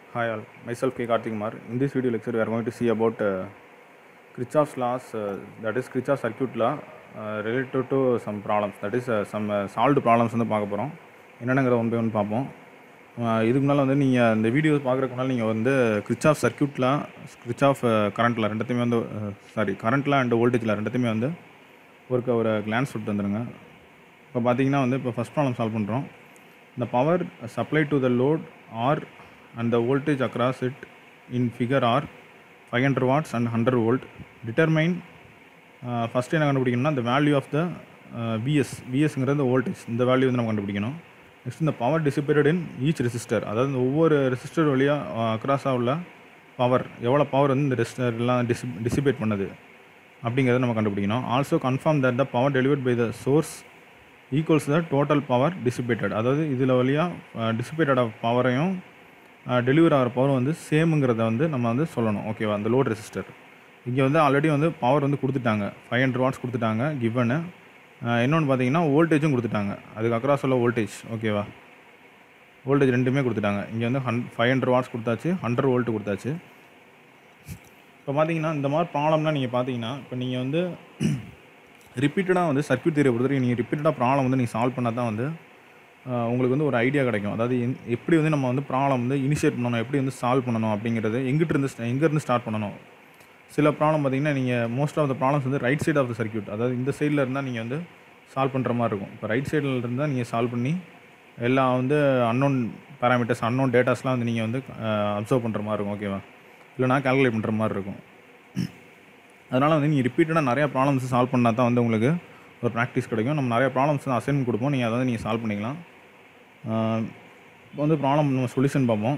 Hi all, myself K. Karthik Kumar. In this video lecture, we are going to see about uh, Kirchhoff's laws, uh, that is Kirchhoff's circuit law uh, related to some problems, that is uh, some uh, solved problems வந்து பார்க்க போகிறோம் என்னென்னங்கிற one by one பார்ப்போம் Uh, இதுக்கு முன்னால் வந்து நீங்கள் இந்த வீடியோ பார்க்குறதுக்கு முன்னால் நீங்கள் வந்து கிரிச்சாஃப் சர்க்கியூட்டில் கிரிச்சாஃப் கரண்ட்டில் ரெண்டுத்தையுமே வந்து சாரி கரண்ட்டில் அண்ட் வோல்டேஜில் ரெண்டுத்தையுமே வந்து ஒரு க- ஒரு கிளான்ஸ் விட்டு வந்துடுங்க இப்போ பார்த்தீங்கன்னா வந்து இப்போ ஃபஸ்ட் ப்ராப்ளம் சால்வ் பண்ணுறோம் the power supplied to the load R and the voltage across it in figure R 500 watts and 100 volt determine uh, first என்ன கண்டுபிடிக்கணும்னா the value of the uh, VS VSங்கிறது வோல்டேஜ் இந்த value வந்து நம்ம கண்டுபிடிக்கணும் next இந்த power dissipated in each resistor அதாவது இந்த ஒவ்வொரு ரெசிஸ்டர் வழியாக அக்ராஸாக உள்ள பவர் எவ்வளோ பவர் வந்து இந்த ரெசிஸ்டர்லாம் டிசி டிசிபேட் பண்ணுது அப்படிங்கிறத நம்ம கண்டுபிடிக்கணும் also confirm that the power delivered by the source equals the total power dissipated அதாவது இதில் வழியாக டிசிபேட்டட் பவரையும் டெலிவரி ஆகிற பவர் வந்து சேமுங்கிறத வந்து நம்ம வந்து சொல்லணும் ஓகேவா அந்த லோட் ரெசிஸ்டர் இங்கே வந்து ஆல்ரெடி வந்து பவர் வந்து கொடுத்துட்டாங்க ஃபைவ் ஹண்ட்ரட் வாட்ஸ் கொடுத்துட்டாங்க கிவனு இன்னொன்று பார்த்தீங்கன்னா வோல்டேஜும் கொடுத்துட்டாங்க அதுக்கு அக்ராஸ் உள்ள வோல்டேஜ் ஓகேவா வோல்டேஜ் ரெண்டுமே கொடுத்துட்டாங்க இங்கே வந்து ஹன் ஃபைவ் ஹண்ட்ரட் வாட்ஸ் கொடுத்தாச்சு ஹண்ட்ரட் வோல்ட் கொடுத்தாச்சு இப்போ பார்த்தீங்கன்னா இந்த மாதிரி ப்ராப்ளம்லாம் நீங்கள் பார்த்தீங்கன்னா இப்போ நீங்கள் வந்து ரிப்பீட்டடாக வந்து சர்க்யூட் தியரி பொறுத்தவரைக்கும் நீங்கள் ரிப்பீட்டடாக ப்ராப்ளம் வந்து நீங்கள் சால்வ் பண்ணால் தான் வந்து ஆஹ், உங்களுக்கு வந்து ஒரு ஐடியா கிடைக்கும் அதாவது எந்- எப்படி வந்து நம்ம வந்து ப்ராப்ளம் வந்து இனிஷியேட் பண்ணணும் எப்படி வந்து சால்வ் பண்ணணும் அப்படிங்கிறது எங்கிட்ட இருந்து sta- எங்கேருந்து ஸ்டார்ட் பண்ணணும் சில ப்ராப்ளம் பார்த்தீங்கன்னா நீங்கள் மோஸ்ட் ஆஃப் த ப்ராப்ளம்ஸ் வந்து right side of the circuit அதாவது இந்த சைடில் இருந்தால் நீங்கள் வந்து சால்வ் பண்ணுற மாதிரி இருக்கும் இப்போ ரைட் சைடில் இருந்தால் நீங்கள் சால்வ் பண்ணி எல்லாம் வந்து அன்னோன் பேராமீட்டர்ஸ் அன்னோன் டேட்டாஸ்லாம் வந்து நீங்கள் வந்து அப்சர்வ் பண்ணுற மாதிரி இருக்கும் ஓகேவா இல்லைனா கால்குலேட் பண்ணுற மாதிரி இருக்கும் அதனால் வந்து நீங்கள் ரிப்பீட்டடாக நிறையா ப்ராப்ளம்ஸ் சால்வ் பண்ணால் தான் வந்து உங்களுக்கு ஒரு ப்ராக்டிஸ் கிடைக்கும் நம்ம நிறைய ப்ராப்ளம்ஸ் வந்து அசைன்மெண்ட் கொடுப்போம் நீங்கள் அதை வந்து நீங்கள் சால்வ் பண்ணிக்கலாம் இப்போ வந்து ப்ராப்ளம் நம்ம சொல்யூஷன் பார்ப்போம்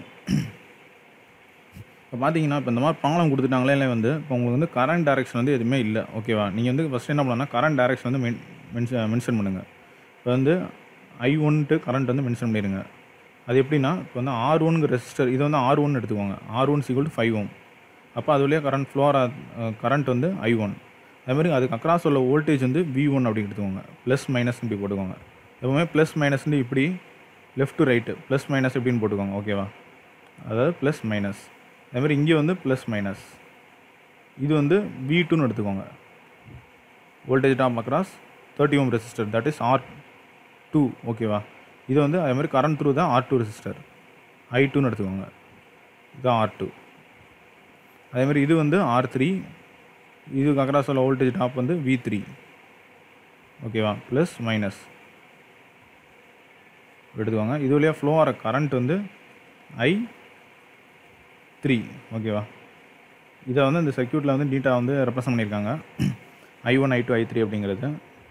இப்போ பார்த்தீங்கன்னா இப்போ இந்த மாதிரி ப்ராப்ளம் கொடுத்துட்டாங்களே இல்லை வந்து இப்போ உங்களுக்கு வந்து கரண்ட் டைரக்ஷன் வந்து எதுவுமே இல்லை ஓகேவா நீங்கள் வந்து ஃபஸ்ட் என்ன பண்ணலாம்னா கரண்ட் டைரக்ஷன் வந்து மென் மென்ஷன் மென்ஷன் பண்ணுங்கள் இப்போ வந்து ஐ ஒன்ட்டு கரண்ட் வந்து மென்ஷன் பண்ணிடுங்க அது எப்படின்னா இப்போ வந்து ஆர் ஒன்னுங்கிற ரெசிஸ்டர் இது வந்து ஆர் ஒன் எடுத்துக்கோங்க R one equal to five ohm அப்போ அது வழியாக கரண்ட் ஃப்ளோர் கரண்ட் வந்து ஐ ஒன் அதேமாதிரி அதுக்கு அக்ராஸ் உள்ள வோல்டேஜ் வந்து வி ஒன் அப்படி எடுத்துக்கோங்க ப்ளஸ் மைனஸ் இப்படி போட்டுக்கோங்க எப்பவுமே ப்ளஸ் மைனஸ்னு இப்படி left to right plus minus இப்படின்னு போட்டுக்கோங்க ஓகேவா அதாவது ப்ளஸ் மைனஸ் அதேமாதிரி இங்கே வந்து ப்ளஸ் மைனஸ் இது வந்து வி டூன்னு எடுத்துக்கோங்க voltage drop across thirty ohm resistor that is R two ஓகேவா இது வந்து அதே மாதிரி கரண்ட் த்ரூ தான் ஆர் டூ ரெசிஸ்டர் ஐ டூன்னு எடுத்துக்கோங்க இதுதான் ஆர் டூ அதே மாதிரி இது வந்து ஆர் த்ரீ இதுக்கு அக்ராஸ் உள்ள வோல்டேஜ் டாப் வந்து வி த்ரீ ஓகேவா ப்ளஸ் மைனஸ் எடுத்துக்கோங்க இது வழியாக ஃப்ளோ ஆகிற கரண்ட் வந்து ஐ த்ரீ ஓகேவா இதை வந்து இந்த சர்க்யூட்டில் வந்து நீட்டாக வந்து ரெப்ரசன்ட் பண்ணியிருக்காங்க I one I two I three அப்படிங்கிறது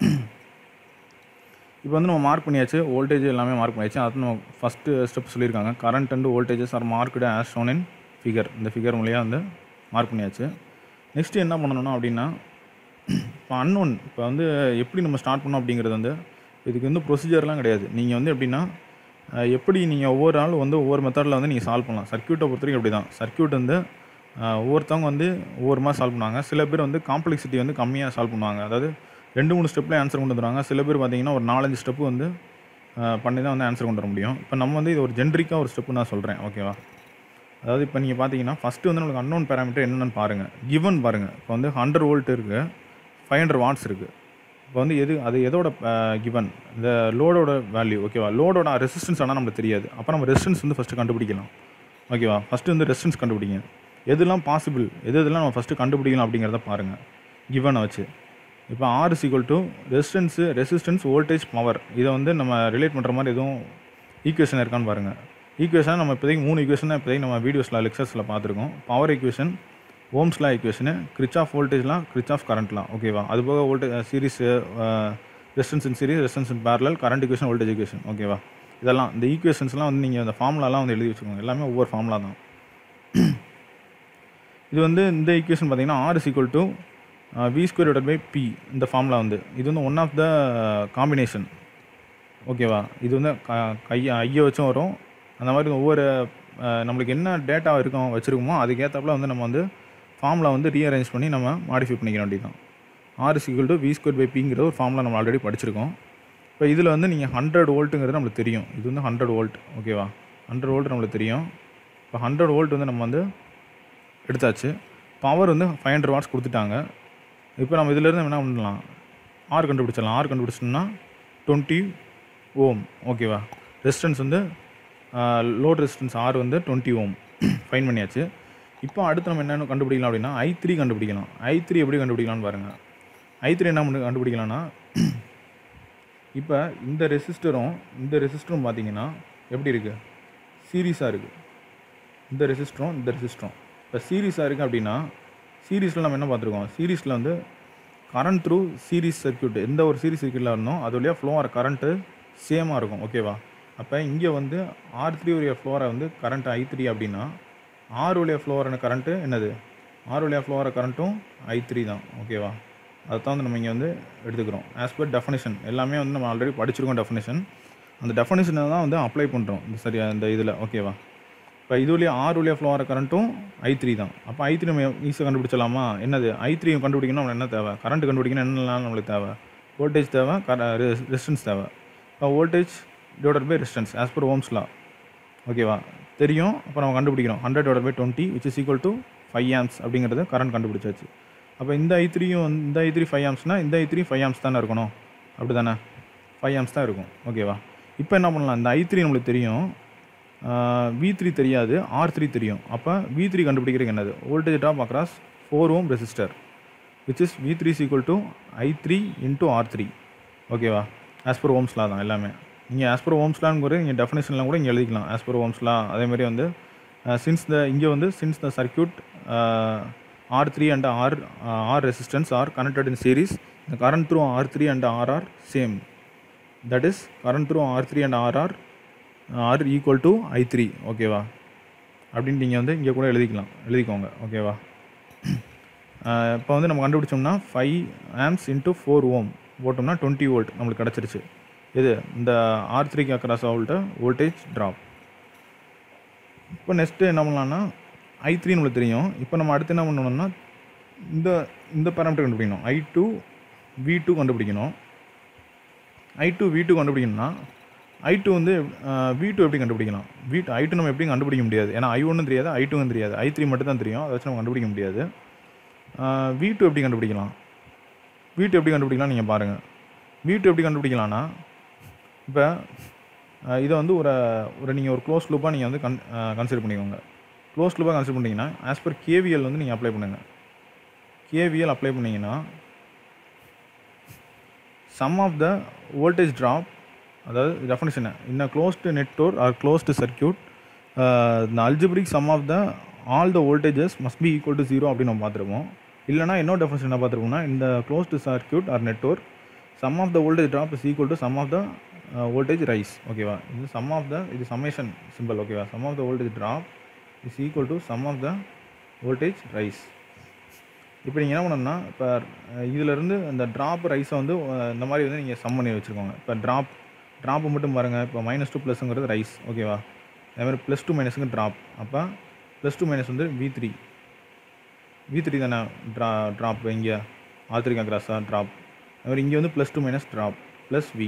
இப்போ வந்து நம்ம மார்க் பண்ணியாச்சு வோல்டேஜ் எல்லாமே மார்க் பண்ணியாச்சு அது நம்ம ஃபஸ்ட்டு ஸ்டெப் சொல்லியிருக்காங்க current and voltages are marked as shown in figure இந்த ஃபிகர் மூலியாக வந்து மார்க் பண்ணியாச்சு நெக்ஸ்ட்டு என்ன பண்ணணும் அப்படின்னா இப்போ அன்னோன் இப்போ வந்து எப்படி நம்ம ஸ்டார்ட் பண்ணோம் அப்படிங்கிறது வந்து இதுக்கு வந்து ப்ரொசீஜர்லாம் கிடையாது நீங்கள் வந்து எப்படின்னா அஹ், எப்படி நீங்கள் ஒவ்வொரு நாள் வந்து ஒவ்வொரு மெத்தடில் வந்து நீங்கள் சால்வ் பண்ணலாம் சர்க்யூட்டை பொறுத்த வரைக்கும் அப்படி தான் சர்க்யூட் வந்து அஹ், ஒவ்வொருத்தவங்க வந்து ஒவ்வொரு மாதிரி சால்வ் பண்ணுவாங்க சில பேர் வந்து காம்ப்ளெக்சிட்டி வந்து கம்மியாக சால்வ் பண்ணுவாங்க அதாவது ரெண்டு மூணு ஸ்டெப்லேயே ஆன்சர் கொண்டு வந்துடுவாங்க சில பேர் பார்த்தீங்கன்னா ஒரு நாலஞ்சு ஸ்டெப்பு வந்து அஹ், பண்ணி தான் வந்து ஆன்சர் கொண்டு வர முடியும் இப்போ நம்ம வந்து இது ஒரு ஜென்ரிக்காக ஒரு ஸ்டெப்பு நான் சொல்கிறேன் ஓகேவா அதாவது இப்போ நீங்கள் பார்த்தீங்கன்னா ஃபஸ்ட்டு வந்து நம்மளுக்கு அன்னோன் பேராமீட்டர் என்னென்னு பாருங்கள் கிவன் பாருங்கள் இப்போ வந்து ஹண்ட்ரட் வோல்ட் இருக்குது ஃபைவ் ஹண்ட்ரட் வாட்ஸ் இருக்குது இப்போ வந்து எது அது எதோட கிவன் இந்த லோடோட வேல்யூ ஓகேவா லோடோட ரெசிஸ்டன்ஸ் ஆனால் நம்மளுக்கு தெரியாது அப்போ நம்ம ரெசிஸ்டன்ஸ் வந்து ஃபஸ்ட்டு கண்டுபிடிக்கலாம் ஓகேவா ஃபஸ்ட்டு வந்து ரெசிஸ்டன்ஸ் கண்டுபிடிங்க எதெல்லாம் பாசிபிள் எது எதெல்லாம் நம்ம ஃபஸ்ட்டு கண்டுபிடிக்கலாம் அப்படிங்கிறத பாருங்கள் கிவனை வச்சு இப்போ R equal to resistance resistance voltage power இதை வந்து நம்ம ரிலேட் பண்ணுற மாதிரி எதுவும் ஈக்குவேஷன் இருக்கான்னு பாருங்கள் ஈக்குவேஷன் நம்ம இப்போதைக்கு மூணு ஈக்குவேஷன் தான் இப்போதைக்கு நம்ம வீடியோஸில் லெக்சர்ஸில் பார்த்துருக்கோம் பவர் ஈக்குவேஷன் ஓம்ஸ்லா ஈக்குவேஷனு கிரிச் ஆஃப் வோல்டேஜ்லாம் கிரிச் ஆஃப் கரண்ட்லாம் ஓகேவா அது போக voltage series resistance in series resistance in parallel current equation voltage equation ஓகேவா இதெல்லாம் இந்த ஈக்குவேஷன்ஸ்லாம் வந்து நீங்கள் அந்த ஃபார்முலாலாம் வந்து எழுதி வச்சுக்கோங்க எல்லாமே ஒவ்வொரு ஃபார்முலா தான் இது வந்து இந்த ஈக்குவேஷன் பார்த்தீங்கன்னா R is equal to V square divide by P இந்த ஃபார்முலா வந்து இது வந்து ஒன் ஆஃப் த காம்பினேஷன் ஓகேவா இது வந்து க கையை ஐயை வச்சும் வரும் அந்த மாதிரி ஒவ்வொரு அஹ், நம்மளுக்கு என்ன டேட்டா இருக்கும் வச்சுருக்கோமோ அதுக்கேற்றப்பல வந்து நம்ம வந்து ஃபார்முலா வந்து ரீஅரேஞ்ச் பண்ணி நம்ம மாடிஃபை பண்ணிக்க வேண்டியதுதான் R is equal to V square by பிங்கிற ஒரு ஃபார்முலா நம்ம ஆல்ரெடி படிச்சிருக்கோம் இப்போ இதில் வந்து நீங்கள் ஹண்ட்ரட் வோல்ட்டுங்கிறது நம்மளுக்கு தெரியும் இது வந்து ஹண்ட்ரட் வோல்ட் ஓகேவா ஹண்ட்ரட் வோல்ட் நம்மளுக்கு தெரியும் இப்போ ஹண்ட்ரட் வோல்ட் வந்து நம்ம வந்து எடுத்தாச்சு பவர் வந்து ஃபைவ் ஹண்ட்ரட் வாட்ஸ் கொடுத்துட்டாங்க இப்போ நம்ம இதிலேருந்து என்ன பண்ணலாம் ஆர் கண்டுபிடிச்சிடலாம் ஆர் கண்டுபிடிச்சோம்னா டுவெண்ட்டி ஓம் ஓகேவா ரெசிஸ்டன்ஸ் வந்து லோட் ரெசிஸ்டன்ஸ் ஆர் வந்து டுவெண்ட்டி ஓம் ஃபைன் பண்ணியாச்சு இப்போ அடுத்து நம்ம என்னென்ன கண்டுபிடிக்கலாம் அப்படின்னா ஐ த்ரீ கண்டுபிடிக்கலாம் ஐ த்ரீ எப்படி கண்டுபிடிக்கலாம்னு பாருங்கள் ஐ த்ரீ என்ன பண்ணி கண்டுபிடிக்கலாம்னா இப்போ இந்த ரெசிஸ்டரும் இந்த ரெசிஸ்டரும் பார்த்தீங்கன்னா எப்படி இருக்குது சீரியஸாக இருக்குது இந்த ரெசிஸ்டரும் இந்த ரெசிஸ்டரும் இப்போ சீரியஸாக இருக்குது அப்படின்னா சீரீஸில் நம்ம என்ன பார்த்துருக்கோம் சீரீஸில் வந்து கரண்ட் த்ரூ சீரீஸ் சர்க்யூட் எந்த ஒரு சீரீஸ் சர்க்யூட்டில் இருந்தோம் அது வழியாக ஃப்ளோ ஆகிற கரண்ட்டு சேமாக இருக்கும் ஓகேவா அப்போ இங்கே வந்து ஆர் த்ரீ உடைய ஃப்ளோரை வந்து கரண்ட் ஐ த்ரீ அப்படின்னா ஆர் வழியாக ஃப்ளோ ஆகிற கரண்ட்டு என்னது ஆர் வழியாக ஃப்ளோ ஆகிற கரண்ட்டும் ஐ த்ரீ தான் ஓகேவா அதை தான் வந்து நம்ம இங்கே வந்து எடுத்துக்கிறோம் ஆஸ் பர் டெஃபனிஷன் எல்லாமே வந்து நம்ம ஆல்ரெடி படிச்சிருக்கோம் டெஃபனிஷன் அந்த டெஃபனிஷனை தான் வந்து அப்ளை பண்ணுறோம் இந்த சரியா இந்த இதில் ஓகேவா இப்போ இது வழியாக ஆறு வழியாக ஃப்ளோ ஆகிற கரண்ட்டும் ஐ த்ரீ தான் அப்போ ஐ த்ரீ நம்ம ஈஸியாக கண்டுபிடிச்சலாமா என்னது ஐ த்ரீ கண்டுபிடிக்கணும் நம்மளுக்கு என்ன தேவை கரண்ட் கண்டுபிடிக்கணும் என்னெல்லாம் நம்மளுக்கு தேவை வோல்டேஜ் தேவை கர ரெசிஸ்டன்ஸ் தேவை இப்போ voltage divided by resistance as per Ohm's law ஓகேவா தெரியும் அப்போ நம்ம கண்டுபிடிக்கிறோம் hundred divide by twenty which is equal to five amps அப்படிங்கிறது கரண்ட் கண்டுபிடிச்சாச்சு அப்போ இந்த ஐ த்ரீயும் வந்து இந்த ஐ த்ரீ ஃபைவ் ஆம்ஸ்னால் இந்த ஐ த்ரீ ஃபைவ் ஆம்ஸ் தானே இருக்கணும் அப்படி தானே ஃபைவ் ஆம்ஸ் தான் இருக்கும் ஓகேவா இப்போ என்ன பண்ணலாம் இந்த ஐ த்ரீ நம்மளுக்கு தெரியும் வி த்ரீ தெரியாது ஆர் த்ரீ தெரியும் அப்போ வி த்ரீ கண்டுபிடிக்கிறதுக்கு என்னது voltage drop across four ohm resistor which is V three equal to I three into R three ஓகேவா ஆஸ் பர் ஓம்ஸ்லா தான் எல்லாமே நீங்கள் ஆஸ் பர் ஓம்ஸ்லான்னு நீங்கள் டெஃபினேஷன்லாம் கூட இங்கே எழுதிக்கலாம் ஆஸ் பர் ஓம்ஸ்லா அதேமாதிரி வந்து சின்ஸ் த இங்கே வந்து since the circuit R three and R R resistance are connected in series the current through R3 and R are same. That is current through R3 and R are R equal to I3 ஓகேவா அப்படின்னு நீங்கள் வந்து இங்கே கூட எழுதிக்கலாம் எழுதிக்கோங்க ஓகேவா இப்போ வந்து நம்ம கண்டுபிடிச்சோம்னா five amps into four ohm போட்டோம்னா டுவெண்ட்டி வோல்ட் நம்மளுக்கு கிடச்சிருச்சு இது இந்த ஆர் த்ரீக்கு அக்ராஸ் வோல்ட்டு வோல்டேஜ் ட்ராப் இப்போ நெக்ஸ்ட்டு என்ன பண்ணலாம்னா ஐ த்ரீ நம்மளுக்கு தெரியும் இப்போ நம்ம அடுத்து என்ன பண்ணணும்னா இந்த இந்த பேராமீட்டர் கண்டுபிடிக்கணும் ஐ டூ வி டூ கண்டுபிடிக்கணும் ஐ டூ வி டூ கண்டுபிடிக்கணும்னா ஐ டூ வந்து வி டூ எப்படி கண்டுபிடிக்கலாம் வி டூ ஐ டூ நம்ம எப்படி கண்டுபிடிக்க முடியாது ஏன்னா ஐ ஒன்றும் தெரியாது ஐ டூவும் தெரியாது ஐ த்ரீ மட்டும் தான் தெரியும் அதை வச்சு நம்ம கண்டுபிடிக்க முடியாது வி டூ எப்படி கண்டுபிடிக்கலாம் வி டூ எப்படி கண்டுபிடிக்கலாம் நீங்கள் பாருங்கள் வி டூ எப்படி கண்டுபிடிக்கலாம்னா இப்போ இதை வந்து ஒரு ஒரு நீங்கள் ஒரு க்ளோஸ் லூப்பாக நீங்கள் வந்து கன் கன்சிடர் பண்ணிக்கோங்க க்ளோஸ் லூப்பாக கன்சிடர் பண்ணிங்கன்னா ஆஸ் பர் கேவிஎல் வந்து நீங்கள் அப்ளை பண்ணுங்கள் கேவிஎல் அப்ளை பண்ணிங்கன்னா sum of the voltage drop அதாவது definition in a closed network or closed circuit இந்த algebraic sum of the all the voltages must be equal to zero அப்படின்னு நம்ம பார்த்துருப்போம் இல்லைனா இன்னொரு டெஃபினிஷன் என்ன பார்த்துருப்போம்னா இந்த closed circuit or network sum of the voltage drop is equal to sum of the voltage rise ஓகேவா இது சம் ஆஃப் த இது சம்மேஷன் சிம்பிள் ஓகேவா sum of the voltage drop is equal to sum of the voltage rise இப்போ நீங்கள் என்ன பண்ணணும்னா இப்போ இதிலேருந்து இந்த ட்ராப் ரைஸை வந்து அஹ், இந்த மாதிரி வந்து நீங்கள் சம் பண்ணி வச்சுருக்கோங்க இப்போ ட்ராப் ட்ராப்பு மட்டும் பாருங்கள் இப்போ மைனஸ் டூ ப்ளஸ்ங்கிறது ரைஸ் ஓகேவா அதே மாதிரி ப்ளஸ் டூ மைனஸுங்க ட்ராப் அப்போ ப்ளஸ் டூ மைனஸ் வந்து வி த்ரீ வி த்ரீ தானே ட்ரா ட்ராப் இங்கே ஆத்திரிக்கா கிராஸா ட்ராப் அது மாதிரி இங்கே வந்து plus two minus drop plus V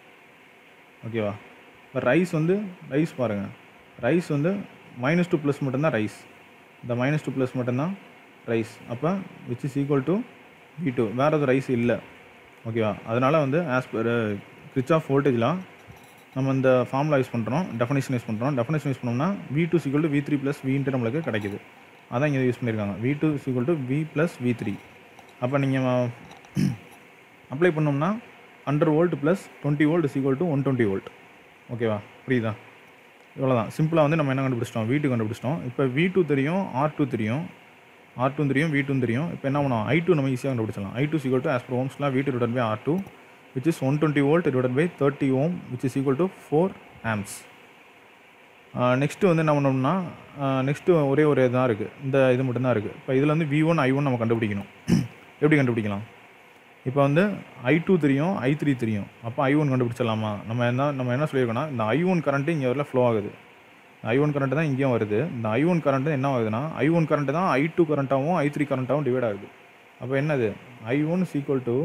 ஓகேவா இப்போ ரைஸ் வந்து ரைஸ் பாருங்கள் ரைஸ் வந்து மைனஸ் டூ ப்ளஸ் மட்டும்தான் ரைஸ் இந்த மைனஸ் டூ ப்ளஸ் மட்டும்தான் ரைஸ் அப்போ which is equal to V two வேறு எதுவும் ரைஸ் இல்லை ஓகேவா அதனால் வந்து ஆஸ் பர் கிரிச் ஆஃப் வோல்டேஜ்லாம் நம்ம இந்த ஃபார்முலா யூஸ் பண்ணுறோம் டெஃபனேஷன் யூஸ் பண்ணுறோம் டெஃபனேஷன் யூஸ் பண்ணோம்னா V two is equal to V three plus வின்ட்டு நம்மளுக்கு கிடைக்குது அதான் இங்கே யூஸ் பண்ணியிருக்காங்க V two is equal to V plus V three அப்போ நீங்கள் அப்ளை பண்ணோம்னா hundred volt plus twenty volt is equal to one twenty volt ஓகேவா புரியுதா இவ்வளோதான் சிம்பிளாக வந்து நம்ம என்ன கண்டுபிடிச்சிட்டோம் வி டூ கண்டுபிடிச்சிட்டோம் இப்போ வி டூ தெரியும் ஆர் டூ தெரியும் ஆர் டூ தெரியும் வி டூ தெரியும் இப்போ என்ன பண்ணுவோம் ஐ டூ நம்ம ஈஸியாக கண்டுபிடிச்சலாம் I two is equal to as per ஓம்ஸ்லாம் V two divide by R two which is one twenty volt divide by thirty ohm which is equal to four amps next வந்து என்ன பண்ணோம்னா நெக்ஸ்ட்டு ஒரே ஒரு இதுதான் இருக்குது இந்த இது மட்டும்தான் இருக்குது இப்போ இதில் வந்து வி ஒன் ஐ ஒன் நம்ம கண்டுபிடிக்கணும் எப்படி கண்டுபிடிக்கலாம் இப்போ வந்து ஐ டூ தெரியும் ஐ த்ரீ தெரியும் அப்போ ஐ ஒன் கண்டுபிடிச்சிடலாமா நம்ம என்ன நம்ம என்ன சொல்லியிருக்கோம்னா இந்த ஐ ஒன் கரண்ட்டு இங்கே வரல ஃப்ளோ ஆகுது ஐ ஒன் கரண்ட் தான் இங்கேயும் வருது இந்த ஐ ஒன் கரண்ட் என்ன ஆகுதுன்னா ஐ ஒன் கரண்ட்டு தான் ஐ டூ கரண்ட்டாகவும் ஐ த்ரீ கரண்ட்டாகவும் டிவைட் ஆகுது அப்போ என்னது I one equal to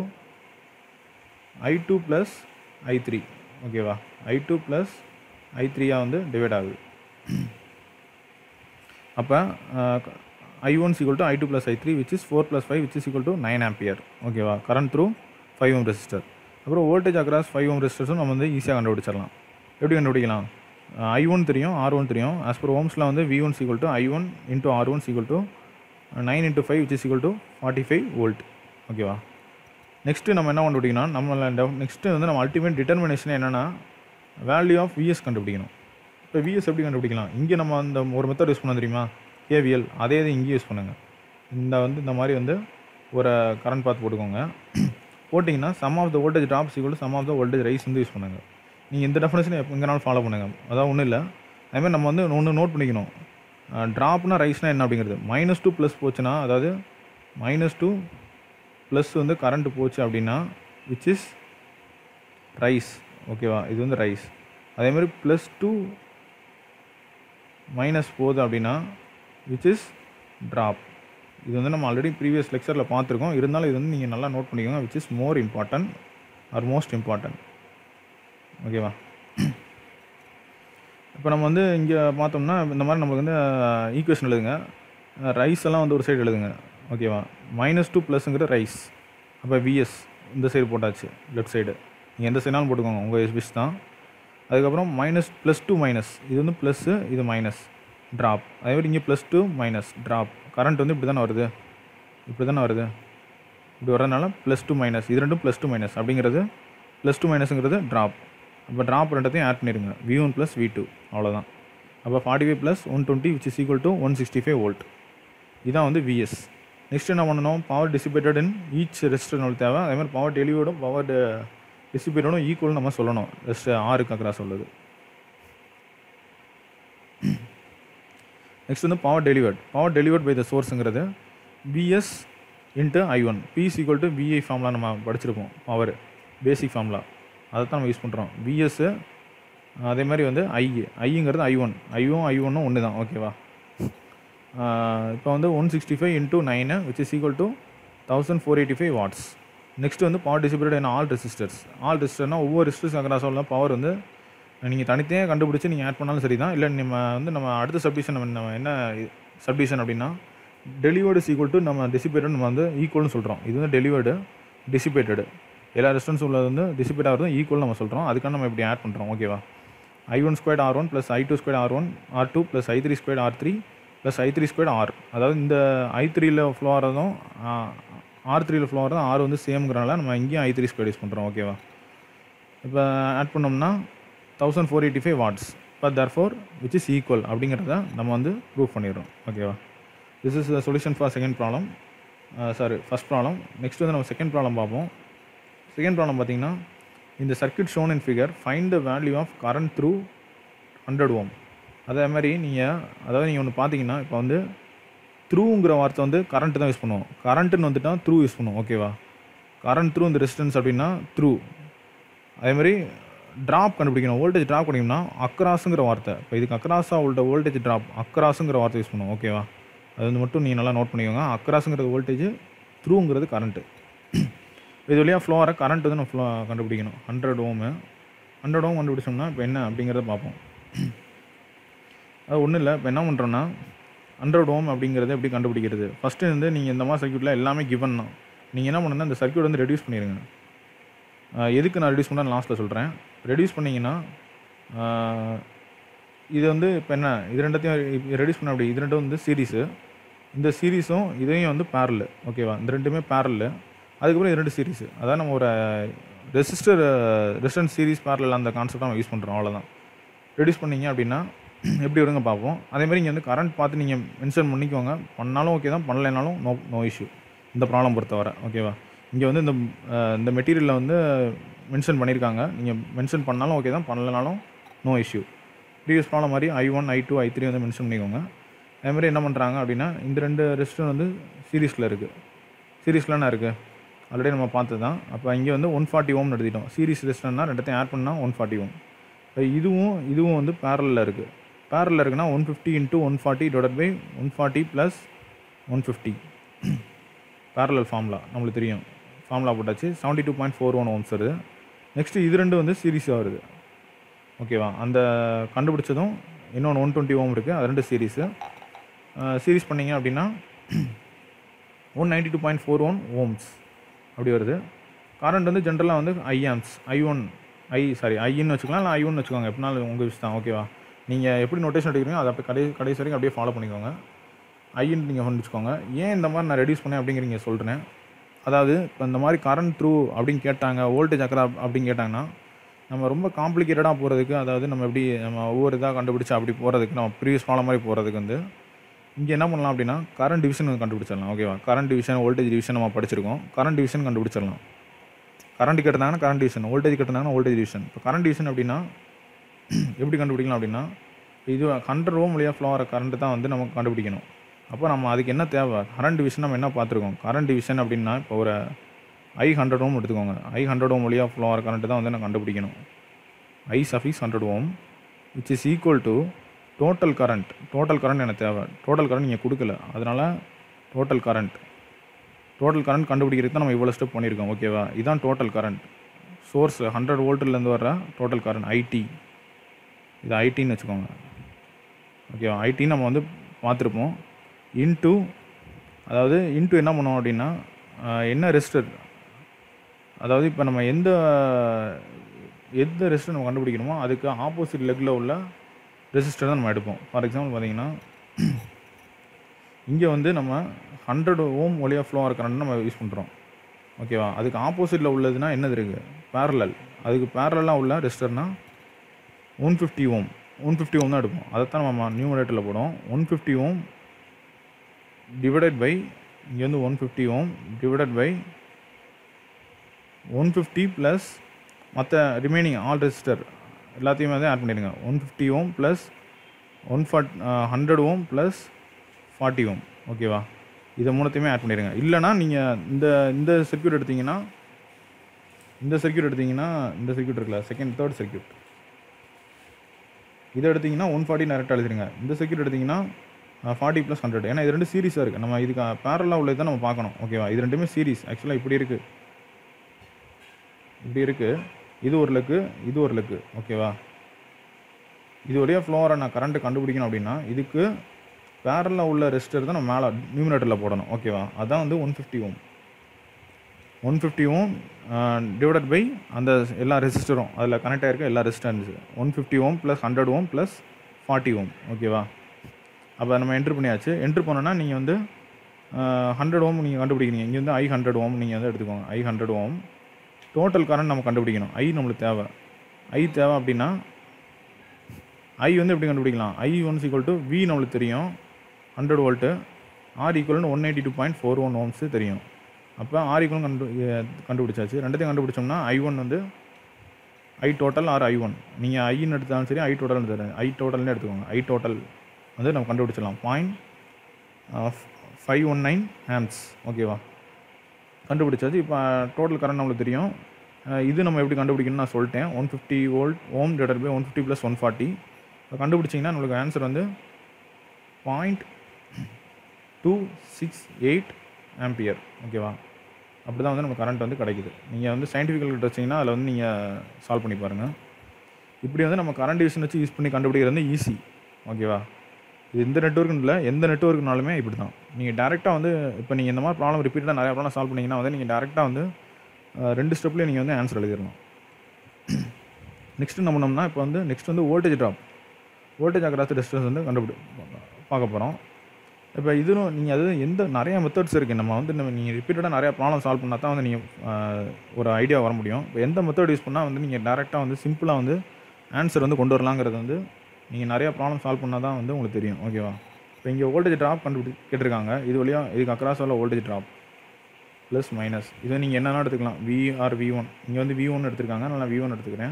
I two plus I three ஓகேவா ஐ டூ ப்ளஸ் ஐ த்ரீயாக வந்து டிவைட் ஆகுது அப்போ I one equal to I two plus I three which is four plus five which is equal to nine ampere ஓகேவா current through five ohm resistor அப்புறம் voltage across five ohm ரெசிஸ்டர்ஸும் நம்ம வந்து ஈஸியாக கண்டுபிடிச்சிடலாம் எப்படி கண்டுபிடிக்கலாம் ஐ ஒன் தெரியும் ஆர் ஒன் தெரியும் ஆஸ் பர் ஓம்ஸில் வந்து V one equal to I one into R one equal to nine into five which is equal to forty five volt ஓகேவா நெக்ஸ்ட்டு நம்ம என்ன கண்டுபிடிக்கணும் நம்ம நெக்ஸ்ட்டு வந்து நம்ம அல்டிமேட் டிட்டர்மினேஷன் என்னென்னா வேல்யூ ஆஃப் விஎஸ் கண்டுபிடிக்கணும் இப்போ விஎஸ் எப்படி கண்டுபிடிக்கலாம் இங்கே நம்ம அந்த ஒரு மெத்தட் யூஸ் பண்ண தெரியுமா கேவிஎல் அதே இது இங்கேயும் யூஸ் பண்ணுங்கள் இந்த வந்து இந்த மாதிரி வந்து ஒரு கரண்ட் பார்த்து போட்டுக்கோங்க போட்டிங்கன்னா sum of the voltage drops equal sum of the voltage rise வந்து யூஸ் பண்ணுங்கள் நீங்கள் இந்த டெஃபினேஷன் எப்போ எங்கேனாலும் ஃபாலோ பண்ணுங்கள் அதான் ஒன்றும் இல்லை அதுமாதிரி நம்ம வந்து ஒன்று நோட் பண்ணிக்கணும் ட்ராப்னா ரைஸ்னால் என்ன அப்படிங்கிறது மைனஸ் டூ ப்ளஸ் போச்சுன்னா அதாவது மைனஸ் டூ ப்ளஸ் வந்து கரண்ட் போச்சு அப்படின்னா விச் இஸ் ரைஸ் ஓகேவா இது வந்து ரைஸ் அதேமாதிரி ப்ளஸ் டூ மைனஸ் போகுது அப்படின்னா விச் இஸ் ட்ராப் இது வந்து நம்ம ஆல்ரெடி ப்ரீவியஸ் லெக்சரில் பார்த்துருக்கோம் இருந்தாலும் இது வந்து நீங்கள் நல்லா நோட் பண்ணிக்கோங்க which is more important or most important ஓகேவா இப்போ நம்ம வந்து இங்கே பார்த்தோம்னா இந்த மாதிரி நம்மளுக்கு வந்து ஈக்குவேஷன் எழுதுங்க ரைஸ் எல்லாம் வந்து ஒரு சைடு எழுதுங்க ஓகேவா மைனஸ் டூ ப்ளஸ்ங்கிற ரைஸ் அப்போ விஎஸ் இந்த சைடு போட்டாச்சு லெஃப்ட் சைடு நீங்கள் எந்த சைடாலும் போட்டுக்கோங்க உங்கள் விஷ் தான் அதுக்கப்புறம் மைனஸ் ப்ளஸ் டூ மைனஸ் இது வந்து ப்ளஸ்ஸு இது மைனஸ் ட்ராப் அதே மாதிரி இங்கே plus two minus drop current வந்து இப்படி தானே வருது இப்படி தானே வருது இப்படி வர்றதுனால ப்ளஸ் டூ மைனஸ் இது ரெண்டும் ப்ளஸ் டூ மைனஸ் அப்படிங்கிறது ப்ளஸ் டூ மைனஸுங்கிறது ட்ராப் அப்போ ட்ராப் ரெண்டத்தையும் ஆட் பண்ணிடுங்க V one plus V two அவ்வளோதான் அப்போ forty five plus one twenty which is equal to one sixty five volt இதான் வந்து விஎஸ் நெக்ஸ்ட் என்ன பண்ணணும் power dissipated in each resistor நம்மளுக்கு தேவை அதே மாதிரி பவர் டெலிவர்டும் பவர் டிசிபேட்டடும் ஈக்குவல் நம்ம சொல்லணும் ரெஸ்ட் ஆறுக்கு அக்ராஸ் சொல்லுது நெக்ஸ்ட் வந்து power delivered power delivered by த சோர்ஸுங்கிறது PS into I one PS equal to VI ஃபார்ம்லாம் நம்ம படிச்சிருப்போம் பவர் பேசிக் ஃபார்முலா அதை தான் நம்ம யூஸ் பண்ணுறோம் பிஎஸ்ஸு அதே மாதிரி வந்து ஐ ஐங்கிறது ஐ ஒன் ஐயும் ஐ ஒன்னும் ஒன்று தான் ஓகேவா இப்போ வந்து one sixty five into nine which is equal to thousand four eighty five watts next வந்து பவர் டிசிபிளேட் என்ன ஆல் ரெசிஸ்டர்ஸ் ஆல் ரெசிஸ்டர்னால் ஒவ்வொரு ரெசிஸ்டர்ஸ் அக்ராஸோட பவர் வந்து நீங்கள் தனித்தனியாக கண்டுபிடிச்சி நீங்கள் ஆட் பண்ணாலும் சரி தான் இல்லை நம்ம வந்து நம்ம அடுத்த சப்டிஷன் நம்ம என்ன சப்டிஷன் அப்படின்னா டெலிவர்டு ஈக்குவல் டு நம்ம டிசிபேட்டட் நம்ம வந்து ஈக்குவல்னு சொல்கிறோம் இது வந்து டெலிவர்டு டிசிபேட்டடு எல்லா ரெஸ்டன்ஸ் உள்ளது வந்து டிசிபேட் ஆகிறது ஈக்குவல் நம்ம சொல்கிறோம் அதுக்காக நம்ம இப்படி ஆட் பண்ணுறோம் ஓகேவா I one square R one plus I two square R one R two plus I three square R three plus I three square R அதாவது இந்த ஐ த்ரீயில் ஃப்ளோ ஆகிறதும் ஆர் த்ரீயில் ஃப்ளோ ஆகிறதும் ஆர் வந்து சேம்ங்கிறனால நம்ம இங்கேயும் ஐ த்ரீ ஸ்கொயர் யூஸ் பண்ணுறோம் ஓகேவா இப்போ ஆட் பண்ணோம்னா thousand four eighty five watts but தர் ஃபோர் விச் இஸ் ஈக்குவல் அப்படிங்கிறத நம்ம வந்து ப்ரூவ் பண்ணிடுறோம் ஓகேவா this is the solution for second problem sorry first problem next வந்து நம்ம செகண்ட் ப்ராப்ளம் பார்ப்போம் செகண்ட் ப்ராப்ளம் பார்த்தீங்கன்னா இந்த circuit shown in figure find the value of current through hundred ohm அதே மாதிரி நீங்கள் அதாவது நீங்கள் ஒன்று பார்த்தீங்கன்னா இப்போ வந்து த்ரூங்கிற வார்த்தை வந்து கரண்ட் தான் யூஸ் பண்ணுவோம் கரண்ட்டுன்னு வந்துட்டால் த்ரூ யூஸ் பண்ணுவோம் ஓகேவா கரண்ட் த்ரூ இந்த ரெசிஸ்டன்ஸ் அப்படின்னா த்ரூ அதே மாதிரி ட்ராப் கண்டுபிடிக்கணும் வோல்டேஜ் ட்ராப் பண்ணிக்கணும்னா அக்ராஸுங்கிற வார்த்தை இப்போ இதுக்கு அக்ராஸாக உள்ள வோல்டேஜ் ட்ராப் அக்ராஸுங்கிற வார்த்தை யூஸ் பண்ணுவோம் ஓகேவா அது வந்து மட்டும் நீங்கள் நல்லா நோட் பண்ணிக்கோங்க அக்ராஸுங்கிறது வோல்டேஜ் த்ரூங்கிறது கரண்ட்டு இது வழியாக ஃப்ளோ ஆகிற கரண்ட் வந்து நம்ம ஃப்ளோ கண்டுபிடிக்கணும் ஹண்ட்ரட் ஓமு ஹண்ட்ரட் ஓம் கண்டுபிடிச்சோம்னா இப்போ என்ன அப்படிங்கிறத பார்ப்போம் அது ஒன்றும் இல்லை இப்போ என்ன பண்ணுறோன்னா ஹண்ட்ரட் ஓம் அப்படிங்கிறத எப்படி கண்டுபிடிக்கிறது ஃபஸ்ட்டு வந்து நீங்கள் இந்த மாதிரி சர்க்யூட்டில் எல்லாமே கிவன் தான் நீங்கள் என்ன பண்ணுன்னா இந்த சர்க்யூட் வந்து ரெடியூஸ் பண்ணிடுங்க ஆஹ் எதுக்கு நான் ரெடியூஸ் பண்ண லாஸ்ட்டில் சொல்கிறேன் ரெடியூஸ் பண்ணிங்கன்னா ஆஹ் இது வந்து இப்போ என்ன இது ரெண்டத்தையும் ரெடியூஸ் பண்ண அப்படி இது ரெண்டும் வந்து சீரீஸு இந்த சீரீஸும் இதையும் வந்து பேரல் ஓகேவா இந்த ரெண்டுமே பேரல் அதுக்கப்புறம் இது ரெண்டு சீரீஸு அதான் நம்ம ஒரு ரெசிஸ்டர் ரெசிஸ்டன்ஸ் சீரீஸ் பேரல் அந்த கான்செப்ட் நம்ம யூஸ் பண்ணுறோம் அவ்வளோதான் ரெடியூஸ் பண்ணீங்க அப்படின்னா எப்படி வருங்க பார்ப்போம் அதே மாதிரி இங்கே வந்து கரண்ட் பார்த்து நீங்கள் மென்ஷன் பண்ணிக்கோங்க பண்ணாலும் ஓகே தான் பண்ணலைனாலும் நோ நோ இஷ்யூ இந்த ப்ராப்ளம் பொறுத்தவரை ஓகேவா இங்கே வந்து இந்த அஹ், இந்த மெட்டீரியலில் வந்து மென்ஷன் பண்ணியிருக்காங்க நீங்கள் மென்ஷன் பண்ணாலும் ஓகே தான் பண்ணலைனாலும் நோ இஷ்யூ ப்ரீவியஸ் ப்ராப்ளம் மாதிரி I one I two I three வந்து மென்ஷன் பண்ணிக்கோங்க அதே மாதிரி என்ன பண்ணுறாங்க அப்படின்னா இந்த ரெண்டு ரெஸ்ட்டும் வந்து சீரீஸில் இருக்குது சீரீஸில் என்ன இருக்குது ஆல்ரெடி நம்ம பார்த்தது தான் அப்போ இங்கே வந்து ஒன் ஃபார்ட்டி ஓம் எடுத்துட்டோம் சீரீஸ் ரெஸ்ட்னா ரெண்டத்தையும் ஆட் பண்ணால் ஒன் ஃபார்ட்டி ஓம் இப்போ இதுவும் இதுவும் வந்து பேரலில் இருக்குது பேரலில் இருக்குன்னா one fifty into one forty divide by one forty plus one fifty parallel formula நம்மளுக்கு தெரியும் ஃபார்முலா போட்டாச்சு seventy two point four one ohms வருது நெக்ஸ்ட்டு இது ரெண்டு வந்து சீரீஸாக வருது ஓகேவா அந்த கண்டுபிடிச்சதும் இன்னொன்று ஒன் டுவெண்ட்டி ஓம் இருக்குது அது ரெண்டு சீரீஸு சீரிஸ் பண்ணிங்க அப்படின்னா one ninety two point four one ohms அப்படி வருது கரண்ட் வந்து ஜென்ரலாக வந்து I amps I one I sorry ஐன்னு வச்சுக்கலாம் இல்லை ஐ ஒன் வச்சுக்கோங்க எப்படினாலும் உங்கள் விஷயம் தான் ஓகேவா நீங்கள் எப்படி நோட்டேஷன் எடுக்கிறீங்க அதை அப்படியே கடை கடைசி வரைக்கும் அப்படியே ஃபாலோ பண்ணிக்கோங்க ஐன்னு நீங்கள் வச்சுக்கோங்க ஏன் இந்த மாதிரி நான் ரெடியூஸ் பண்ணேன் அப்படிங்கிறீங்க சொல்கிறேன் அதாவது இப்போ இந்த மாதிரி கரண்ட் த்ரூ அப்படின்னு கேட்டாங்க வோல்டேஜ் அக்கரா அப்படின்னு கேட்டாங்கன்னா நம்ம ரொம்ப காம்ப்ளிகேட்டடாக போகிறதுக்கு அதாவது நம்ம எப்படி நம்ம ஒவ்வொரு இதாக கண்டுபிடிச்சி அப்படி போகிறதுக்கு நம்ம ப்ரீவியஸ் ஃபாலோ மாதிரி போகிறதுக்கு வந்து இங்கே என்ன பண்ணலாம் அப்படின்னா கரண்ட் டிவிஷன் கண்டுபிடிச்சிடலாம் ஓகேவா கரண்ட் டிவிஷன் வோல்டேஜ் டிவிஷன் நம்ம படிச்சிருக்கோம் கரண்ட் டிவிஷன் கண்டுபிடிச்சிடலாம் கரண்ட் கேட்டிருந்தாங்கன்னா கரண்ட் டிவிஷன் வோல்டேஜ் கேட்டிருந்தாங்கன்னா வோல்டேஜ் டிவிஷன் இப்போ கரண்ட் டிவிஷன் அப்படின்னா எப்படி கண்டுபிடிக்கலாம் அப்படின்னா இது ஹண்ட்ரட் ஓம் வழியாக ஃப்ளோ ஆகிற கரண்ட் தான் வந்து நமக்கு கண்டுபிடிக்கணும் அப்போ நம்ம அதுக்கு என்ன தேவை கரண்ட் டிவிஷன் நம்ம என்ன பார்த்துருக்கோம் கரண்ட் டிவிஷன் அப்படின்னா இப்போ ஒரு ஐ ஹண்ட்ரட் ஓம் எடுத்துக்கோங்க ஐ ஹண்ட்ரட் ஓம் வழியாக ஃப்ளோ ஆகிற கரண்ட் தான் வந்து நான் கண்டுபிடிக்கணும் ஐ சஃபீஸ் hundred ohm which is equal to total current total current எனக்கு தேவை டோட்டல் கரண்ட் நீங்கள் கொடுக்கல அதனால் டோட்டல் கரண்ட் டோட்டல் கரண்ட் கண்டுபிடிக்கிறதுக்கு தான் நம்ம இவ்வளோ ஸ்டெப் பண்ணியிருக்கோம் ஓகேவா இதுதான் டோட்டல் கரண்ட் சோர்ஸ் ஹண்ட்ரட் வோல்ட்லேருந்து வர்ற டோட்டல் கரண்ட் ஐடி இது ஐடின்னு வச்சுக்கோங்க ஓகேவா ஐடி நம்ம வந்து பார்த்துருப்போம் இன்ட்டு அதாவது இன்ட்டு என்ன பண்ணுவோம் அப்படின்னா ஆஹ், என்ன ரெசிஸ்டர் அதாவது இப்போ நம்ம எந்த எந்த ரெசிஸ்டர் நம்ம கண்டுபிடிக்கணுமோ அதுக்கு ஆப்போசிட் லெக்கில் உள்ள ரெசிஸ்டர் தான் நம்ம எடுப்போம் ஃபார் எக்ஸாம்பிள் பார்த்தீங்கன்னா இங்கே வந்து நம்ம ஹண்ட்ரட் ஓம் ஒலியாக ஃப்ளோ ஆகிற கரண்ட் நம்ம யூஸ் பண்ணுறோம் ஓகேவா அதுக்கு ஆப்போசிட்டில் உள்ளதுன்னா என்னது இருக்குது பேரலல் அதுக்கு பேரலாக உள்ள ரெசிஸ்டர்னா one fifty ohm one fifty ohm தான் எடுப்போம் அதைத்தான் நம்ம நியூமரேட்டரில் போடும் one fifty ohm divided by இங்கே வந்து one fifty ohm divided by one fifty plus மற்ற ரிமைனிங் ஆல் ரெசிஸ்டர் எல்லாத்தையுமே வந்து ஆட் பண்ணிடுங்க one fifty ohm plus one forty hundred ohm plus forty ohm ஓகேவா இதை மூணுத்தையுமே ஆட் பண்ணிடுங்க இல்லைனா நீங்கள் இந்த இந்த சர்க்யூட் எடுத்தீங்கன்னா இந்த சர்க்யூட் எடுத்தீங்கன்னா இந்த சர்க்யூட் இருக்குல்ல செகண்ட் தேர்ட் சர்க்யூட் இதை எடுத்தீங்கன்னா ஒன் ஃபார்ட்டி டேரெக்டாக எழுதிருங்க இந்த சர்க்யூட் எடுத்தீங்கன்னா ஃபார்ட்டி ப்ளஸ் ஹண்ட்ரட் ஏன்னா இது ரெண்டு சீரிஸாக இருக்குது நம்ம இதுக்கு பேரலாக உள்ளது தான் நம்ம பார்க்கணும் ஓகேவா இது ரெண்டுமே சீரிஸ் ஆக்சுவலாக இப்படி இருக்குது இப்படி இருக்குது இது ஒரு லெக்கு இது ஒரு லெக்கு ஓகேவா இது வழியாக ஃப்ளோரை நான் கரண்ட்டு கண்டுபிடிக்கணும் அப்படின்னா இதுக்கு பேரலில் உள்ள ரெசிஸ்டர் தான் நம்ம மேலே நியூமினேட்டரில் போடணும் ஓகேவா அதான் வந்து one fifty ohm one fifty ohm divided by அந்த எல்லா ரெசிஸ்டரும் அதில் கனெக்ட் ஆகிருக்க எல்லா resistance one fifty ohm plus hundred ohm plus forty ohm ஓகேவா அப்போ நம்ம என்ட்ரு பண்ணியாச்சு என்ட்ரு பண்ணோன்னா நீங்கள் வந்து ஹண்ட்ரட் ஓம் நீங்கள் கண்டுபிடிக்கிறீங்க இங்கே வந்து ஐ ஹண்ட்ரட் ஓம் நீங்கள் வந்து எடுத்துக்கோங்க I hundred ohm total current நம்ம கண்டுபிடிக்கணும் ஐ நம்மளுக்கு தேவை ஐ தேவை அப்படின்னா ஐ வந்து எப்படி கண்டுபிடிக்கலாம் I ones equal to V நம்மளுக்கு தெரியும் ஹண்ட்ரட் வோல்ட்டு ஆர் ஈக்குவல்னு one eighty two point four one ohms தெரியும் அப்போ ஆர் ஈக்குவல் கண்டு எ- கண்டுபிடிச்சாச்சு ரெண்டுத்தையும் கண்டுபிடிச்சோம்னா ஐ ஒன் வந்து I total R I one நீங்கள் ஐன்னு எடுத்தாலும் சரி ஐ டோட்டல் எடுத்தாலும் ஐ டோட்டல்னு எடுத்துக்கோங்க ஐ டோட்டல் வந்து நம்ம கண்டுபிடிச்சிடலாம் point five one nine amps ஓகேவா கண்டுபிடிச்சாச்சு இப்போ டோட்டல் கரண்ட் நம்மளுக்கு தெரியும் அஹ் இது நம்ம எப்படி கண்டுபிடிக்கணும்னு நான் சொல்லிட்டேன் one fifty volt ohm divided by one fifty plus one forty இப்போ கண்டுபிடிச்சிங்கன்னா நம்மளுக்கு ஆன்சர் வந்து point two six eight ampere ஓகேவா அப்படி தான் வந்து நம்ம கரண்ட் வந்து கிடைக்குது நீங்கள் வந்து சயின்டிஃபிக் calculator வச்சிங்கன்னா அதில் வந்து நீங்கள் சால்வ் பண்ணி பாருங்கள் இப்படி வந்து நம்ம கரண்ட் டிவிஷன் வச்சு யூஸ் பண்ணி கண்டுபிடிக்கிறது வந்து ஈஸி ஓகேவா இது இந்த நெட்ஒர்க்குன்னு இல்லை எந்த நெட்ஒர்க்குனாலுமே இப்படி தான் நீங்கள் டேரெக்டாக வந்து இப்போ நீங்கள் இந்த மாதிரி ப்ராப்ளம் ரிப்பீட்டாக நிறையா ப்ராப்ளம் சால்வ் பண்ணிங்கன்னா வந்து நீங்கள் டேரெக்டாக வந்து அஹ், ரெண்டு ஸ்டெப்லேயும் நீங்கள் வந்து ஆன்சர் எழுதிடலாம் நெக்ஸ்ட் என்ன பண்ணோம்னா இப்போ வந்து நெக்ஸ்ட் வந்து voltage drop voltage across distance வந்து கண்டுபிடி பார்க்க போகிறோம் இப்போ இதுவும் நீங்கள் அது எந்த நிறைய மெத்தட்ஸ் இருக்குது நம்ம வந்து நம்ம நீங்கள் ரிப்பீட்டடாக நிறைய ப்ராப்ளம் சால்வ் பண்ணால் தான் வந்து நீங்கள் ஒரு ஐடியா வர முடியும் இப்போ எந்த மெத்தட் யூஸ் பண்ணால் வந்து நீங்கள் டேரெக்டாக வந்து சிம்பிளாக வந்து ஆன்சர் வந்து கொண்டு வரலாங்கிறது வந்து நீங்கள் நிறைய ப்ராப்ளம் சால்வ் பண்ணால் தான் வந்து உங்களுக்கு தெரியும் ஓகேவா இப்போ இங்கே வோல்டேஜ் ட்ராப் கண்டுபிடி கேட்டிருக்காங்க இது வழியாக இதுக்கு அக்ராஸ் உள்ள வோல்டேஜ் ட்ராப் ப்ளஸ் மைனஸ் இதை நீங்கள் என்னென்ன எடுத்துக்கலாம் வி ஆர் வி ஒன் இங்கே வந்து வி ஒன் எடுத்திருக்காங்க நான் வி ஒன் எடுத்துக்கிறேன்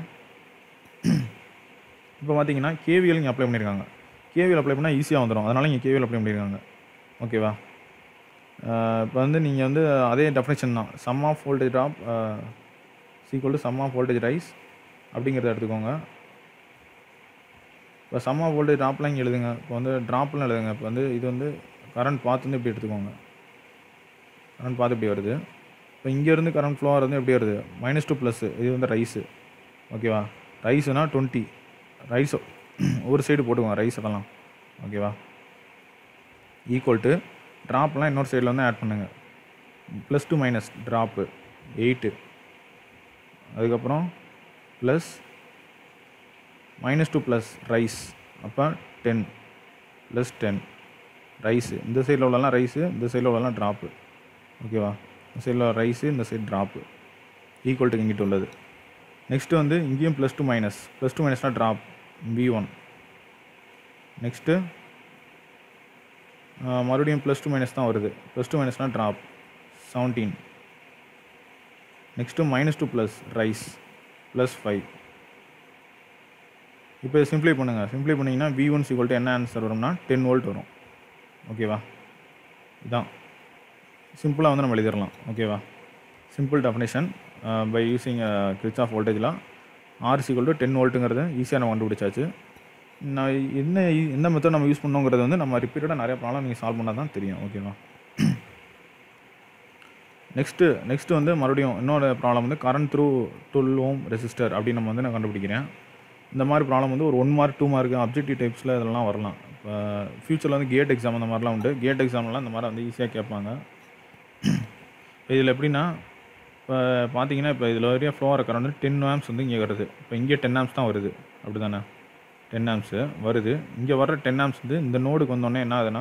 இப்போ பார்த்தீங்கன்னா கேவிஎல் இங்கே அப்ளை பண்ணியிருக்காங்க கேவிஎல் அப்ளை பண்ணால் ஈஸியாக வந்துடும் அதனால் இங்கே கேவிஎல் அப்ளை பண்ணியிருக்காங்க ஓகேவா இப்போ வந்து நீங்கள் வந்து அதே டெஃபினேஷன் தான் sum of voltage drop is equal to sum of voltage rise அப்படிங்கிறத எடுத்துக்கோங்க இப்போ சம் ஆஃப் வோல்டேஜ் ட்ராப்லாம் இங்கே எழுதுங்க இப்போ வந்து ட்ராப்லாம் எழுதுங்க இப்போ வந்து இது வந்து கரண்ட் பார்த்து வந்து இப்படி எடுத்துக்கோங்க கரண்ட் பார்த்து இப்படி வருது இப்போ இங்கேருந்து கரண்ட் ஃப்ளோ வந்து எப்படி வருது மைனஸ் டூ ப்ளஸ்ஸு இது வந்து ரைஸு ஓகேவா ரைஸுனா டுவெண்ட்டி ரைஸ் ஒரு சைடு போட்டுக்கோங்க ரைஸ் அதெல்லாம் ஓகேவா ஈக்குவல் டு ட்ராப்லாம் இன்னொரு சைடில் வந்து ஆட் பண்ணுங்கள் plus two minus drop eight அதுக்கப்புறம் plus minus two plus rise அப்போ டென் ப்ளஸ் டென் ரைஸு இந்த சைடில் உள்ளலாம் ரைஸு இந்த சைடில் உள்ளலாம் ட்ராப்பு ஓகேவா இந்த சைடில் ரைஸு இந்த சைடு ட்ராப்பு ஈக்குவல் டு இங்கிட்டு உள்ளது நெக்ஸ்ட்டு வந்து இங்கேயும் plus two minus plus two மைனஸ்னால் ட்ராப் பி ஒன் நெக்ஸ்ட்டு மறுபடியும் ப்ளஸ் டூ மைனஸ் தான் வருது ப்ளஸ் டூ மைனஸ்னால் drop seventeen next minus two plus rise plus five இப்போ சிம்ப்ளை பண்ணுங்கள் சிம்ப்ளை பண்ணிங்கன்னா வி ஒன் சீக்வல் என்ன ஆன்சர் வரும்னா டென் வோல்ட் வரும் ஓகேவா இதான் சிம்பிளாக வந்து நம்ம எழுதிடலாம் ஓகேவா simple definition by using Kirchhoff's of வோல்டேஜ்லாம் ஆர் சீக்வல் டு டென் வோல்ட்டுங்கிறது ஈஸியாக நம்ம கண்டுபிடிச்சாச்சு நான் என்ன எந்த மெத்தட் நம்ம யூஸ் பண்ணோங்கிறது வந்து நம்ம ரிப்பீட்டடாக நிறைய ப்ராப்ளம் நீங்கள் சால்வ் பண்ணால் தான் தெரியும் ஓகேவா நெக்ஸ்ட்டு நெக்ஸ்ட்டு வந்து மறுபடியும் இன்னொரு ப்ராப்ளம் வந்து current through twelve ohm resistor அப்படின்னு நம்ம வந்து நான் கண்டுபிடிக்கிறேன் இந்த மாதிரி ப்ராப்ளம் வந்து ஒரு one mark two mark objective டைப்ஸில் இதெல்லாம் வரலாம் இப்போ ஃப்யூச்சரில் வந்து கேட் எக்ஸாம் அந்த மாதிரிலாம் உண்டு கேட் எக்ஸாம்லாம் இந்த மாதிரி வந்து ஈஸியாக கேட்பாங்க இதில் எப்படின்னா இப்போ பார்த்தீங்கன்னா இப்போ இதில் வரைய ஃப்ளோர் கரண்ட் வந்து டென் ஆம்ஸ் வந்து இங்கே வருது இப்போ இங்கே டென் ஆம்ஸ் தான் வருது அப்படி தானே டென் ஆம்ஸு வருது இங்கே வர்ற டென் ஆம்ஸ் வந்து இந்த நோடுக்கு வந்தோடனே என்ன ஆகுதுன்னா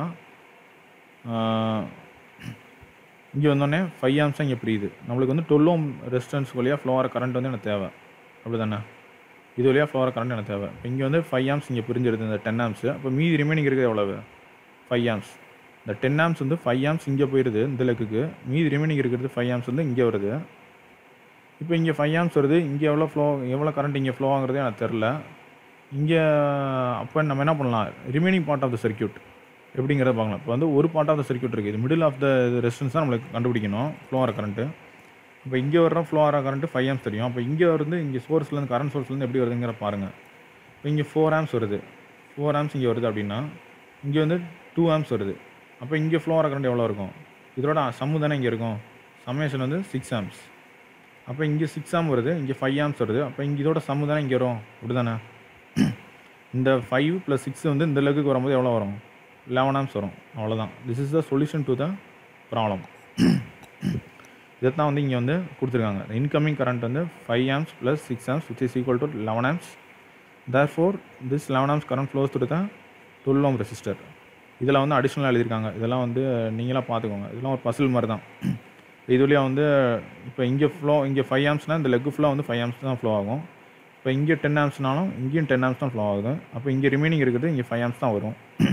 இங்கே வந்தோடனே ஃபைவ் ஆம்ஸாக இங்கே பிரியுது நம்மளுக்கு வந்து டுவெல் ஓம் ரெசிஸ்டன்ஸ் வழியாக ஃப்ளோர் கரண்ட் வந்து எனக்கு தேவை அப்படி தானே இது வழியாக ஃப்ளோர் கரண்ட் எனக்கு தேவை இப்போ இங்கே வந்து ஃபைவ் ஆம்ஸ் இங்கே பிரிஞ்சிருது இந்த டென் ஆம்ஸு அப்போ மீதி ரிமைனிங் இருக்குது எவ்வளவு ஃபைவ் ஆம்ஸ் இந்த டென் ஆம்ஸ் வந்து ஃபைவ் ஆம்ஸ் இங்கே போயிடுது இந்த லெக்குக்கு மீதி ரிமைனிங் இருக்கிறது ஃபைவ் ஆம்ஸ் வந்து இங்கே வருது இப்போ இங்கே ஃபைவ் ஆம்ஸ் வருது இங்கே எவ்வளோ ஃப்ளோ எவ்வளோ கரண்ட் இங்கே ஃப்ளோ ஆகுறது எனக்கு தெரில இங்கே அப்போ நம்ம என்ன பண்ணலாம் remaining part of the circuit எப்படிங்கிறத பார்க்கலாம் இப்போ வந்து ஒரு பார்ட் ஆஃப் த சர்க்யூட் இருக்குது இது மிடில் ஆஃப் த ரெசிஸ்டன்ஸ் தான் நம்மளுக்கு கண்டுபிடிக்கணும் ஃப்ளோ ஆகிற கரண்ட்டு இப்போ இங்கே வர்ற ஃப்ளோ ஆகிற கரண்ட்டு ஃபைவ் ஆம்ஸ் தெரியும் அப்போ இங்கே வந்து இங்கே சோர்ஸ்லேருந்து கரண்ட் சோர்ஸ்லேருந்து எப்படி வருதுங்கிற பாருங்கள் இப்போ இங்கே ஃபோர் ஆம்ஸ் வருது ஃபோர் ஆம்ஸ் இங்கே வருது அப்படின்னா இங்கே வந்து டூ ஆம்ஸ் வருது அப்போ இங்கே ஃப்ளோ ஆகிற கரண்ட் எவ்வளோ இருக்கும் இதோட சம்மு தானே இங்கே இருக்கும் சம்மேஷன் வந்து சிக்ஸ் ஆம்ஸ் அப்போ இங்கே சிக்ஸ் ஆம் வருது இங்கே ஃபைவ் ஆம்ஸ் வருது அப்போ இங்கே இதோட சம்மு தானே இங்கே வரும் அப்படி தானே இந்த ஃபைவ் ப்ளஸ் சிக்ஸ் வந்து இந்த லெக்குக்கு வரும்போது எவ்வளோ வரும் லெவன் ஆம்ஸ் வரும் அவ்வளோதான் this is the solution to the problem இதைத்தான் வந்து இங்கே வந்து கொடுத்துருக்காங்க இன்கமிங் கரண்ட் வந்து five amps plus six amps which is equal to eleven amps therefore this eleven amps current flows to the twelve ohm resistor இதில் வந்து அடிஷ்னலாக எழுதியிருக்காங்க இதெல்லாம் வந்து நீங்களாக பார்த்துக்கோங்க இதெல்லாம் ஒரு பசில் மாதிரி தான் இது வழியாக வந்து இப்போ இங்கே ஃப்ளோ இங்கே ஃபைவ் ஆம்ஸ்னால் இந்த லெக்கு ஃபுல்லாக வந்து ஃபைவ் ஆம்ஸ் தான் ஃப்ளோ ஆகும் இப்போ இங்கே டென் ஆம்ஸ்னாலும் இங்கேயும் டென் ஆம்ஸ் தான் ஃப்ளோ ஆகுது அப்போ இங்கே ரிமைனிங் இருக்குது இங்கே ஃபைவ் ஆம்ஸ் தான் வரும்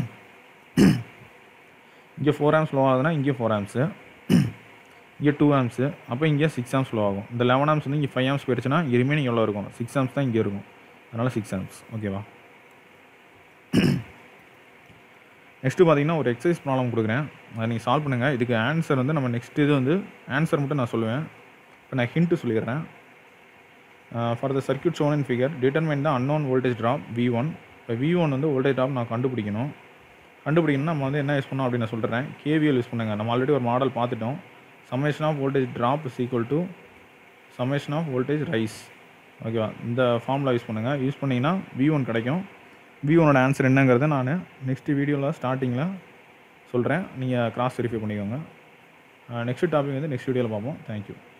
இங்கே ஃபோர் ஆம்ஸ் ஃப்ளோ ஆகுதுன்னா இங்கே ஃபோர் ஆம்ஸு இங்கே டூ ஆம்ஸு அப்போ இங்கே சிக்ஸ் ஆம்ஸ் ஃப்ளோ ஆகும் இந்த லெவன் ஆம்ஸ் வந்து இங்கே ஃபைவ் ஆம்ஸ் போயிடுச்சுன்னா இங்கே ரிமைனிங் எவ்வளோ இருக்கும் சிக்ஸ் ஆம்ஸ் தான் இங்கே இருக்கும் அதனால் சிக்ஸ் ஆம்ஸ் ஓகேவா நெக்ஸ்ட்டு பார்த்தீங்கன்னா ஒரு எக்ஸசைஸ் ப்ராப்ளம் கொடுக்குறேன் அதை நீங்கள் சால்வ் பண்ணுங்கள் இதுக்கு ஆன்சர் வந்து நம்ம நெக்ஸ்ட் இது வந்து ஆன்சர் மட்டும் நான் சொல்லுவேன் இப்போ நான் ஹிண்ட்டு சொல்லிடுறேன் for the circuit shown in figure determine the unknown voltage drop V one இப்போ வி ஒன் வந்து வோல்டேஜ் ட்ராப் நான் கண்டுபிடிக்கணும் கண்டுபிடிக்கணும்னா நம்ம வந்து என்ன யூஸ் பண்ணோம் அப்படின்னு நான் சொல்கிறேன் கேவிஎல் யூஸ் பண்ணுங்க நம்ம ஆல்ரெடி ஒரு மாடல் பார்த்துட்டோம் summation of voltage drop is equal to summation of voltage rise ஓகேவா இந்த ஃபார்முலா யூஸ் பண்ணுங்கள் யூஸ் பண்ணிங்கன்னா வி ஒன் கிடைக்கும் வி ஒனோட ஆன்சர் என்னங்கிறத நான் நெக்ஸ்ட் வீடியோவில் ஸ்டார்டிங்கில் சொல்கிறேன் நீங்கள் கிராஸ் வெரிஃபை பண்ணிக்கோங்க நெக்ஸ்ட் டாபிக் வந்து நெக்ஸ்ட் வீடியோவில் பார்ப்போம் தேங்க்யூ